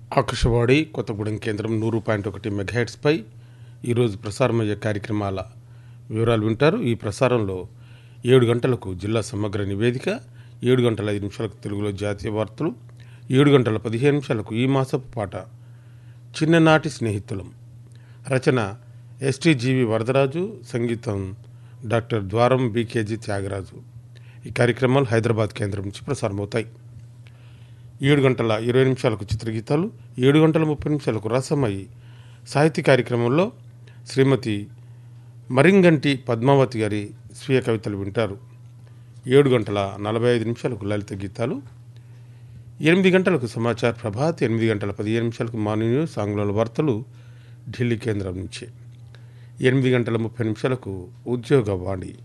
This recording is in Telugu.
ఆకాశవాణి కొత్తగూడెం కేంద్రం నూరు పాయింట్ ఒకటి మెగాహెట్స్పై ఈరోజు ప్రసారమయ్యే కార్యక్రమాల వివరాలు వింటారు ఈ ప్రసారంలో ఏడు గంటలకు జిల్లా సమగ్ర నివేదిక ఏడు గంటల ఐదు నిమిషాలకు తెలుగులో జాతీయ వార్తలు ఏడు గంటల పదిహేను నిమిషాలకు ఈ మాసపు పాట చిన్ననాటి స్నేహితులం రచన ఎస్టీజీవి వరదరాజు సంగీతం డాక్టర్ ద్వారం బీకేజీ త్యాగరాజు ఈ కార్యక్రమాలు హైదరాబాద్ కేంద్రం నుంచి ప్రసారమవుతాయి ఏడు గంటల ఇరవై నిమిషాలకు చిత్రగీతాలు ఏడు గంటల ముప్పై నిమిషాలకు రసమయి సాహితీ కార్యక్రమంలో శ్రీమతి మరింగంటి పద్మావతి గారి స్వీయ కవితలు వింటారు ఏడు గంటల నలభై ఐదు నిమిషాలకు లలిత గీతాలు ఎనిమిది గంటలకు సమాచార్ ప్రభాత్ ఎనిమిది గంటల పదిహేను నిమిషాలకు మార్నింగ్ న్యూస్ ఆంగ్లంలో వార్తలు ఢిల్లీ కేంద్రం నుంచి ఎనిమిది గంటల ముప్పై నిమిషాలకు ఉద్యోగ వాణి